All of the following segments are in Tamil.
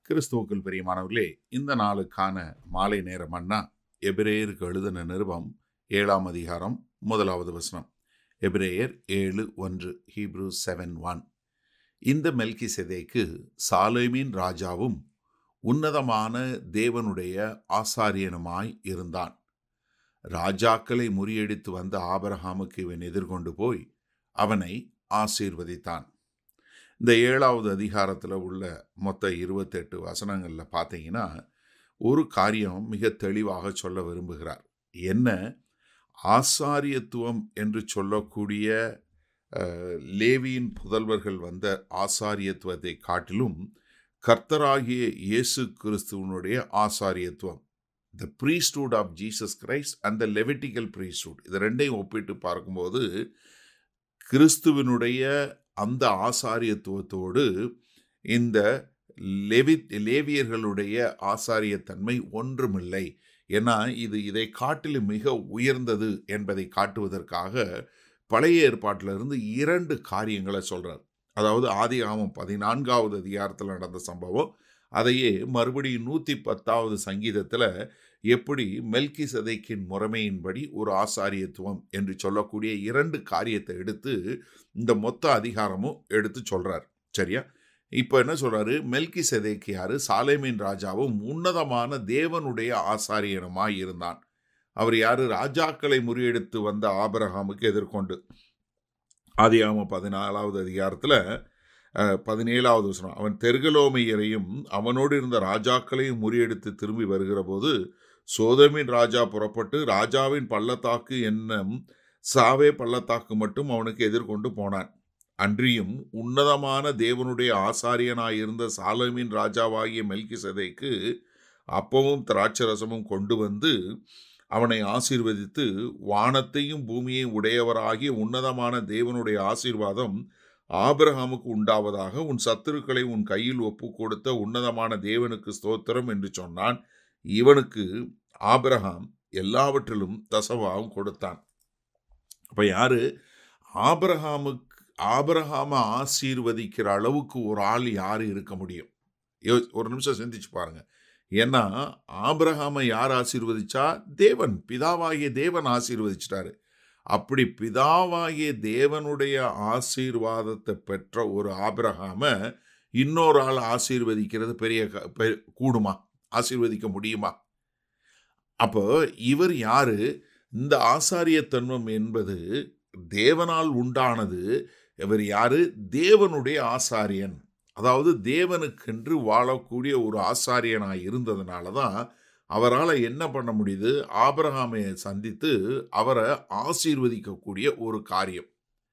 கிறிஸ்துவுக்குள் பிரியமானவர்களே இந்த நாளுக்கான மாலை நேர மன்னா எபிரேயருக்கு எழுதின நிருபம் ஏழாம் அதிகாரம் முதலாவது வசனம் எபிரேயர் ஏழு ஒன்று ஹீப்ரூ செவன் ஒன் இந்த மெல்கி செதைக்கு சாலேமின் ராஜாவும் உன்னதமான தேவனுடைய ஆசாரியனுமாய் இருந்தான் ராஜாக்களை முறியடித்து வந்த ஆபரகாமுக்கு இவன் எதிர்கொண்டு போய் அவனை ஆசீர்வதித்தான் இந்த ஏழாவது அதிகாரத்தில் உள்ள மொத்த இருபத்தெட்டு வசனங்களில் பார்த்தீங்கன்னா ஒரு காரியம் மிக தெளிவாக சொல்ல விரும்புகிறார் என்ன ஆசாரியத்துவம் என்று சொல்லக்கூடிய அஹ், லேவியின் புதல்வர்கள் வந்த ஆசாரியத்துவத்தை காட்டிலும் கர்த்தராகிய இயேசு கிறிஸ்துவனுடைய ஆசாரியத்துவம் the priesthood of Jesus Christ and the Levitical priesthood இது ரெண்டையும் ஒப்பிட்டு பார்க்கும்போது கிறிஸ்துவனுடைய அந்த ஆசாரியத்துவத்தோடு இந்த லெவி லேவியர்களுடைய ஆசாரியத்தன்மை ஒன்றுமில்லை ஏன்னா இது இதை காட்டிலும் மிக உயர்ந்தது என்பதை காட்டுவதற்காக பழைய ஏற்பாட்டிலிருந்து இரண்டு காரியங்களை சொல்றார் அதாவது ஆதிகாமம் பதினான்காவது அதிகாரத்தில் நடந்த சம்பவம் அதையே மறுபடியும் நூற்றி பத்தாவது சங்கீதத்தில் எப்படி மெல்கி சதைக்கின் முறைமையின்படி ஒரு ஆசாரியத்துவம் என்று சொல்லக்கூடிய இரண்டு காரியத்தை எடுத்து இந்த மொத்த அதிகாரமும் எடுத்து சொல்றார் சரியா இப்போ என்ன சொல்றாரு மெல்கி செதைக்கு யாரு சாலேமின் ராஜாவும் உன்னதமான தேவனுடைய ஆசாரியனுமாய் இருந்தான் அவர் யாரு ராஜாக்களை முறியெடுத்து வந்த ஆபரகாமுக்கு எதிர்கொண்டு ஆதியாம பதினாலாவது அதிகாரத்தில் பதினேழாவது வசனம் அவன் தெர்கலோமையரையும் அவனோடு இருந்த ராஜாக்களையும் முறியெடுத்து திரும்பி வருகிற போது சோதமின் ராஜா புறப்பட்டு ராஜாவின் பள்ளத்தாக்கு என்னும் சாவே பள்ளத்தாக்கு மட்டும் அவனுக்கு எதிர்கொண்டு போனான் அன்றியும் உன்னதமான தேவனுடைய ஆசாரியனாயிருந்த சாலமின் ராஜாவாகிய மெல்கி சதைக்கு அப்பமும் திராட்சரசமும் கொண்டு வந்து அவனை ஆசீர்வதித்து வானத்தையும் பூமியையும் உடையவராகிய உன்னதமான தேவனுடைய ஆசீர்வாதம் ஆபிரகாமுக்கு உண்டாவதாக உன் சத்துருக்களை உன் கையில் ஒப்பு கொடுத்த உன்னதமான தேவனுக்கு ஸ்தோத்திரம் என்று சொன்னான் இவனுக்கு ஆபிரகாம் எல்லாவற்றிலும் தசவாவும் கொடுத்தான் அப்ப யாரு ஆபிரகாமுக்கு ஆபிரகாம ஆசீர்வதிக்கிற அளவுக்கு ஒரு ஆள் யாரு இருக்க முடியும் யோ- ஒரு நிமிஷம் சிந்திச்சு பாருங்க ஏன்னா ஆபிரகாமை யார் ஆசீர்வதிச்சா தேவன் பிதாவாகிய தேவன் ஆசீர்வதிச்சிட்டாரு அப்படி பிதாவாகிய தேவனுடைய ஆசீர்வாதத்தை பெற்ற ஒரு ஆபிரகாம இன்னொரு ஆள் ஆசீர்வதிக்கிறது பெரிய க- பெ- கூடுமா ஆசீர்வதிக்க முடியுமா அப்போ இவர் யாரு இந்த ஆசாரியத்தன்மம் என்பது தேவனால் உண்டானது இவர் யாரு தேவனுடைய ஆசாரியன் அதாவது தேவனுக்கென்று வாழக்கூடிய ஒரு ஆசாரியனாய் இருந்ததுனால தான் அவரால் என்ன பண்ண முடியுது ஆபிரகாமை சந்தித்து அவரை ஆசீர்வதிக்கக்கூடிய ஒரு காரியம்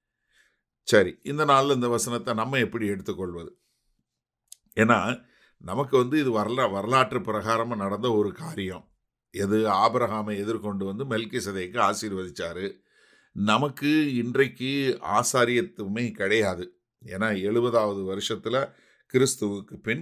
சரி இந்த நாளில் இந்த வசனத்தை நம்ம எப்படி எடுத்துக்கொள்வது ஏன்னா நமக்கு வந்து இது வரலா வரலாற்று பிரகாரமாக நடந்த ஒரு காரியம் எது ஆபிரகாமை எதிர்கொண்டு வந்து மெல்கி சதைக்கு ஆசீர்வதிச்சாரு நமக்கு இன்றைக்கு ஆசாரியத்துவமே கிடையாது ஏன்னா எழுபதாவது வருஷத்தில் கிறிஸ்துவுக்கு பின்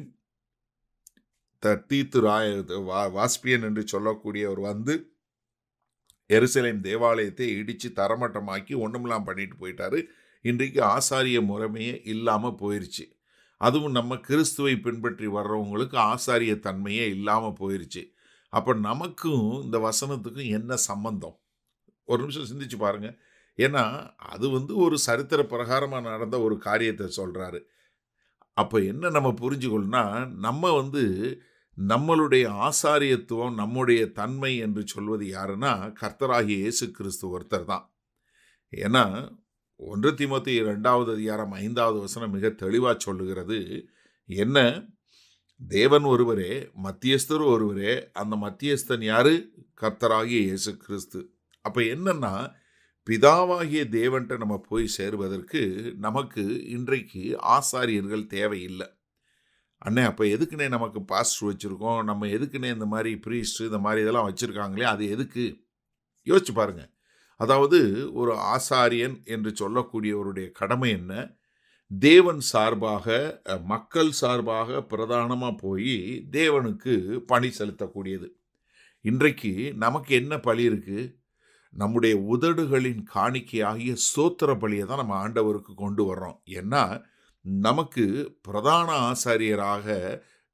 த தீத்து ராய வா வாஸ்பியன் என்று சொல்லக்கூடியவர் வந்து எருசலேம் தேவாலயத்தை இடித்து தரமட்டமாக்கி ஒன்றுமெல்லாம் பண்ணிட்டு போயிட்டாரு இன்றைக்கு ஆசாரிய முறைமையே இல்லாமல் போயிருச்சு அதுவும் நம்ம கிறிஸ்துவை பின்பற்றி வர்றவங்களுக்கு ஆசாரிய தன்மையே இல்லாமல் போயிருச்சு அப்போ நமக்கும் இந்த வசனத்துக்கும் என்ன சம்பந்தம் ஒரு நிமிஷம் சிந்திச்சு பாருங்க ஏன்னா அது வந்து ஒரு சரித்திர பிரகாரமாக நடந்த ஒரு காரியத்தை சொல்கிறாரு அப்போ என்ன நம்ம புரிஞ்சுக்கொள்ளனா நம்ம வந்து நம்மளுடைய ஆசாரியத்துவம் நம்முடைய தன்மை என்று சொல்வது யாருன்னா கர்த்தராகிய இயேசு கிறிஸ்து ஒருத்தர் தான் ஏன்னா ஒன்று தீமோத்தி ரெண்டாவது அதிகாரம் ஐந்தாவது வசனம் மிக தெளிவாக சொல்லுகிறது என்ன தேவன் ஒருவரே மத்தியஸ்தர் ஒருவரே அந்த மத்தியஸ்தன் யாரு கர்த்தராகிய இயேசு கிறிஸ்து அப்போ என்னன்னா பிதாவாகிய தேவன்ட்ட நம்ம போய் சேருவதற்கு நமக்கு இன்றைக்கு ஆசாரியர்கள் தேவையில்லை அண்ணே அப்போ எதுக்குண்ணே நமக்கு பாஸ்டர் வச்சுருக்கோம் நம்ம எதுக்குண்ணே இந்த மாதிரி ப்ரீஸ்ட் இந்த மாதிரி இதெல்லாம் வச்சுருக்காங்களே அது எதுக்கு யோசிச்சு பாருங்க அதாவது ஒரு ஆசாரியன் என்று சொல்லக்கூடியவருடைய கடமை என்ன தேவன் சார்பாக அஹ், மக்கள் சார்பாக பிரதானமாக போய் தேவனுக்கு பணி செலுத்தக்கூடியது இன்றைக்கு நமக்கு என்ன பழி இருக்கு நம்முடைய உதடுகளின் காணிக்கையாகிய சோத்திர பலியை தான் நம்ம ஆண்டவருக்கு கொண்டு வர்றோம் ஏன்னா நமக்கு பிரதான ஆசாரியராக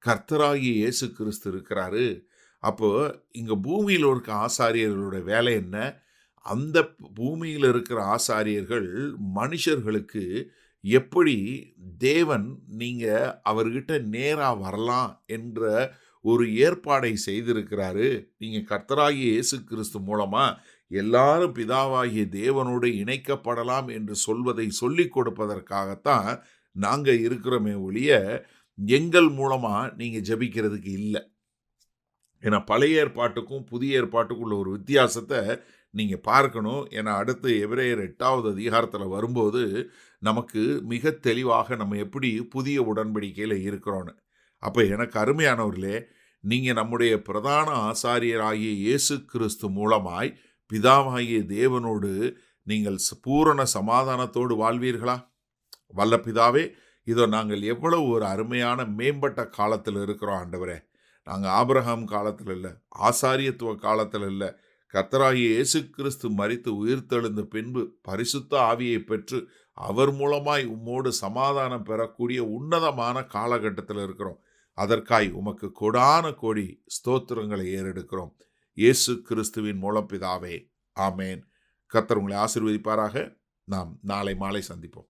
கர்த்தராகிய இயேசு கிறிஸ்து இருக்கிறாரு அப்போ இங்க பூமியில் இருக்க ஆசாரியர்களோட வேலை என்ன அந்த பூமியில் இருக்கிற ஆசாரியர்கள் மனுஷர்களுக்கு எப்படி தேவன் நீங்க அவர்கிட்ட நேரா வரலாம் என்ற ஒரு ஏற்பாடை செய்திருக்கிறாரு நீங்க கர்த்தராகிய இயேசு கிறிஸ்து மூலமா எல்லாரும் பிதாவாகிய தேவனோடு இணைக்கப்படலாம் என்று சொல்வதை சொல்லிக் கொடுப்பதற்காகத்தான் நாங்க இருக்கிறோமே ஒழிய எங்கள் மூலமா நீங்க ஜெபிக்கிறதுக்கு இல்லை ஏன்னா பழைய ஏற்பாட்டுக்கும் புதிய ஏற்பாட்டுக்குள்ள ஒரு வித்தியாசத்தை நீங்க பார்க்கணும் ஏன்னா அடுத்து எபிரேயர் எட்டாவது அதிகாரத்தில் வரும்போது நமக்கு மிக தெளிவாக நம்ம எப்படி புதிய உடன்படிக்கையில் இருக்கிறோன்னு அப்போ எனக்கு அருமையானவர்களே நீங்கள் நம்முடைய பிரதான ஆசாரியராகிய இயேசு கிறிஸ்து மூலமாய் பிதாவாகிய தேவனோடு நீங்கள் ச- பூரண சமாதானத்தோடு வாழ்வீர்களா வல்ல பிதாவே இதோ நாங்கள் எவ்வளவு ஒரு அருமையான மேம்பட்ட காலத்தில் இருக்கிறோம் ஆண்டவரே நாங்கள் ஆபிரகாம் காலத்தில் இல்லை ஆசாரியத்துவ காலத்தில் இல்லை கர்த்தராகிய இயேசு கிறிஸ்து மரித்து உயிர்த்தெழுந்த பின்பு பரிசுத்த ஆவியை பெற்று அவர் மூலமாய் உம்மோடு சமாதானம் பெறக்கூடிய உன்னதமான காலகட்டத்தில் இருக்கிறோம் அதற்காய் உமக்கு கொடான கோடி ஸ்தோத்திரங்களை ஏறெடுக்கிறோம் இயேசு கிறிஸ்துவின் மூலம் பிதாவே ஆமேன் கர்த்தர் உங்களை ஆசீர்வதிப்பாராக நாம் நாளை மாலை சந்திப்போம்